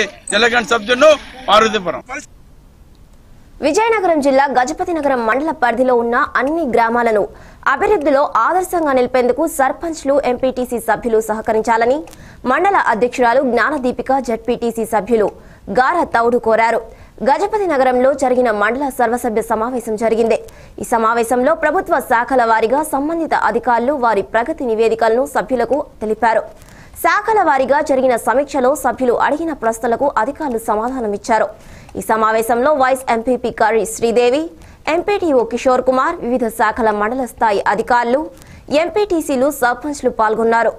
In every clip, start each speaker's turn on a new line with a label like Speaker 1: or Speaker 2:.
Speaker 1: జలగండ్ subject Parvathipuram
Speaker 2: Vizianagaram జిల్లా గజపతి నగరం మండల పరిధిలో ఉన్న అన్ని గ్రామాలను అభివృద్ధిలో ఆదర్శంగా నిలిపేందుకు సర్పంచ్లు ఎంపీటీసీ సభ్యులు సహకరించాలని మండల అధ్యక్షురాలు జ్ఞానదీపిక జడ్పీటీసీ సభ్యులు గార తౌడు కోరారు గజపతి నగరంలో జరిగిన మండల సర్వసభ్య సమావేశం జరిగింది ఈ సమావేశంలో ప్రభుత్వ శాఖల వారీగా సంబంధిత అధికారులు వారి ప్రగతి నివేదికలను సభ్యులకు తెలిపారు శాఖల వారీగా జరిగిన సమీక్షలో సభ్యులు అడిగిన ప్రశ్నలకు అధికారులు సమాధానమిచ్చారు ఈ సమావేశంలో vice MPP Karri Sridevi MPTO Kishore Kumar వివిధ శాఖల మండల స్థాయి అధికారులు ఎంపీటీసీలు సర్పంచ్లు పాల్గొన్నారు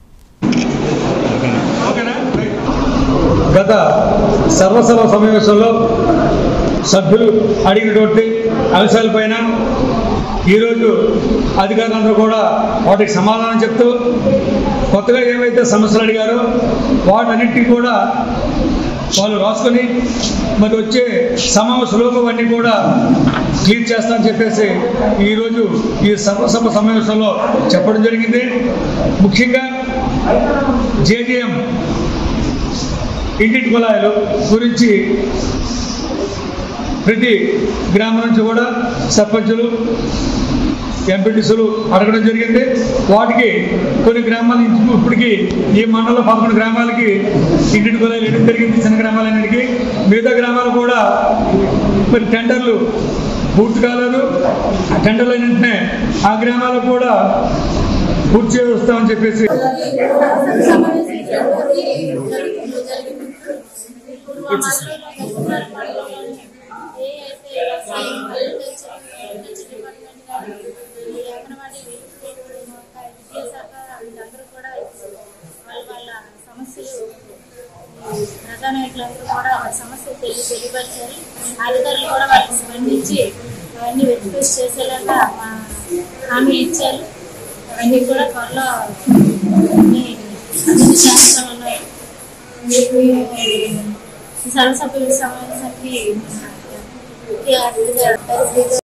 Speaker 3: గత సర్వసభ సమావేశంలో సభ్యులు అడిగినటువంటి అంశాలపైన ఈరోజు అధికారులందరూ కూడా వాటికి సమాధానం చెప్తూ కొత్తగా ఏవైతే సమస్యలు అడిగారో వాటన్నిటికీ కూడా వాళ్ళు రాసుకొని మరి వచ్చే సమావేశంలోపు అవన్నీ కూడా క్లియర్ చేస్తామని చెప్పేసి ఈరోజు ఈ సర్వసభ సమావేశంలో చెప్పడం జరిగింది ముఖ్యంగా జేడిఎం ఇంటింటి కుళాయిలు గురించి ప్రతి గ్రామం నుంచి కూడా సర్పంచులు ఎంపీటీసీలు అడగడం జరిగింది వాటికి కొన్ని గ్రామాల నుంచి ఇప్పటికి ఈ మండలంలో పదకొండు గ్రామాలకి ఇంటింటి కుళాయిలు వేయడం జరిగింది చిన్న గ్రామాలన్నిటికీ మిగతా గ్రామాలు కూడా మరి టెండర్లు పూర్తి కాలేదు ఆ టెండర్లు అయిన ఆ గ్రామాలకు కూడా పూర్తి చేస్తామని చెప్పేసి
Speaker 4: ప్రధానమంత్రులందరూ కూడా వాళ్ళ సమస్యలు తెలియ తెలియపరిచారు అధికారులు కూడా వాళ్ళకి స్పందించి అవన్నీ వెరిఫై చేసేలాగా మా హామీ ఇచ్చారు అవన్నీ కూడా త్వరలో అన్ని అభివృద్ధి చేస్తామన్నారు ఈ సర్వసభ్యుల సమావేశానికి ముఖ్య అతిథిగా